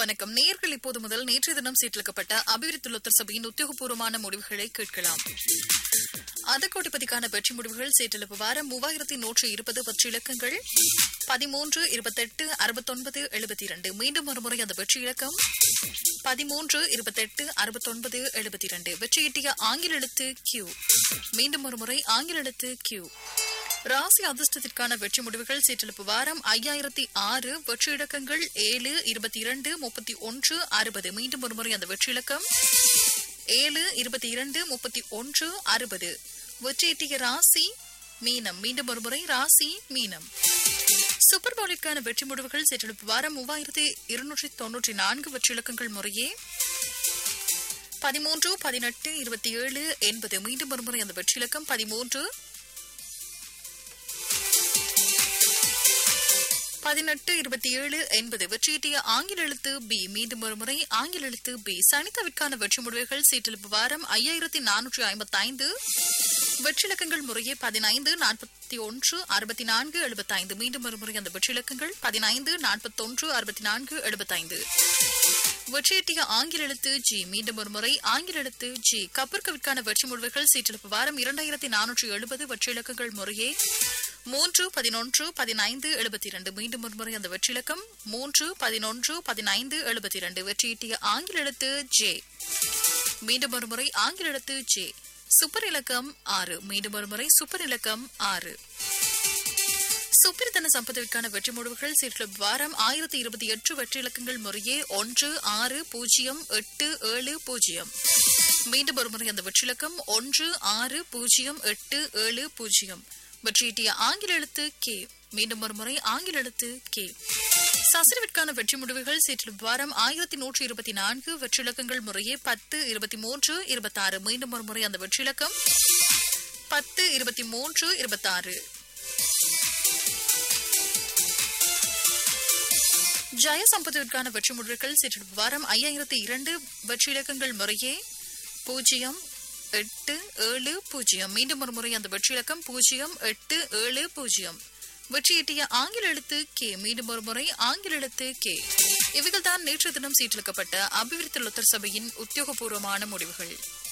வணக்கம் நேர்கள் இப்போது முதல் நேற்றைய தினம் சீட்டளிக்கப்பட்ட அபிவிருத்தி லொத்தர் சபையின் உத்தியோகபூர்வமான முடிவுகளை கேட்கலாம் அதக்கோட்டிப்பதிக்கான வெற்றி முடிவுகள் சீட்டெழுப்பு வாரம் மூவாயிரத்தி நூற்று இருபது பற்று இலக்கங்கள் பதிமூன்று இருபத்தெட்டு அறுபத்தொன்பது எழுபத்தி இரண்டு மீண்டும் ஒருமுறை அந்த வெற்றி இலக்கம் பதிமூன்று இருபத்தெட்டு அறுபத்தொன்பது எழுபத்தி இரண்டு வெற்றியீட்டிய ஆங்கில எழுத்து கியூ மீண்டும் ஒருமுறை ஆங்கில எழுத்து கியூ ராசி அதிர்ஷ்டத்திற்கான வெற்றி முடிவுகள் சீட்டெழுப்பு வாரம் ஐயாயிரத்தி ஆறு வெற்றி இலக்கங்கள் ஏழு இருபத்தி இரண்டு முப்பத்தி ஒன்று அறுபது மீண்டும் ஒருமுறை அந்த வெற்றி இலக்கம் ஏழு இருபத்தி இரண்டு முப்பத்தி ஒன்று அறுபது வெற்றியீட்டிய ராசி மீனம் மீண்டும் ஒருமுறை ராசி மீனம் சூப்பர் பவுலிற்கான வெற்றி முடிவுகள் சீட்டெழுப்பு வாரம் மூவாயிரத்தி இருநூற்றி தொன்னூற்றி நான்கு வெற்றி இலக்கங்கள் முறையே பதிமூன்று பதினெட்டு இருபத்தி ஏழு எண்பது மீண்டும் ஒருமுறை அந்த வெற்றி இலக்கம் பதிமூன்று பதினெட்டு இருபத்தி ஏழு எண்பது வெற்றியீட்டிய ஆங்கில எழுத்து பி மீண்டும் ஒருமுறை ஆங்கில எழுத்து பி சனித்தவிற்கான வெற்றி முடிவுகள் சீட்டெழுப்பு வாரம் ஐயாயிரத்தி நானூற்றி ஐம்பத்தி ஐந்து வெற்றிலக்கங்கள் முறையே பதினைந்து நாற்பத்தி ஒன்று அறுபத்தி நான்கு எழுபத்தைந்து மீண்டும் ஒருமுறை அந்த வெற்றிலக்கங்கள் பதினைந்து நாற்பத்தொன்று அறுபத்தி நான்கு எழுபத்தைந்து வெற்றியீட்டிய ஆங்கில எழுத்து ஜி மீண்டும் ஒருமுறை ஆங்கில எழுத்து ஜி கப்பற்கவிற்கான வெற்றி முடிவுகள் சீட்டெழுப்பு வாரம் இரண்டாயிரத்தி நானூற்றி எழுபது வெற்றிலக்கங்கள் முறையே மூன்று பதினொன்று பதினைந்து எழுபத்தி இரண்டு மீண்டும் ஒருமுறை அந்த வெற்றிலக்கம் மூன்று பதினொன்று பதினைந்து எழுபத்தி இரண்டு வெற்றியீட்டிய ஆங்கில எழுத்து ஜே மீண்டும் ஒருமுறை ஆங்கில எழுத்து ஜே சூப்பர் இலக்கம் ஆறு மீண்டும் ஒருமுறை சூப்பர் இலக்கம் ஆறு சுப்பிரதன சம்பதவிற்கான வெற்றி முடிவுகள் சீட்லப் வாரம் ஆயிரத்தி இருபத்தி எட்டு வெற்றி இலக்கங்கள் முறையே ஒன்று ஆறு பூஜ்ஜியம் எட்டு ஏழு பூஜ்ஜியம் மீண்டும் ஒருமுறை அந்த வெற்றிலக்கம் ஒன்று ஆறு பூஜ்ஜியம் எட்டு ஏழு பூஜ்ஜியம் வெற்றியீட்டிய ஆங்கில எழுத்து கே மீண்டும் ஒருமுறை ஆங்கில எழுத்து கே சசிரவிற்கான வெற்றி முடிவுகள் சீற்றில் வாரம் ஆயிரத்தி நூற்றி இருபத்தி நான்கு வெற்றிலக்கங்கள் முறையே பத்து இருபத்தி மூன்று இருபத்தாறு மீண்டும் ஒருமுறை அந்த வெற்றிலக்கம் பத்து இருபத்தி மூன்று இருபத்தாறு ஜெயசம்பதத்திற்கான வெற்றி முடிவுகள் சீற்றில் வாரம் ஐயாயிரத்தி இரண்டு வெற்றி இலக்கங்கள் முறையே பூஜ்ஜியம் எட்டு ஏழு பூஜ்ஜியம் மீண்டும் ஒரு முறை அந்த வெற்றி இலக்கம் பூஜ்ஜியம் எட்டு ஏழு பூஜ்ஜியம் வெற்றியீட்டிய ஆங்கில எழுத்து கே மீண்டும் ஒரு முறை ஆங்கில எழுத்து கே இவைகள் தான் நேற்று தினம் சீட்டளிக்கப்பட்ட அபிவிருத்தி லொத்தர் சபையின் உத்தியோகபூர்வமான முடிவுகள்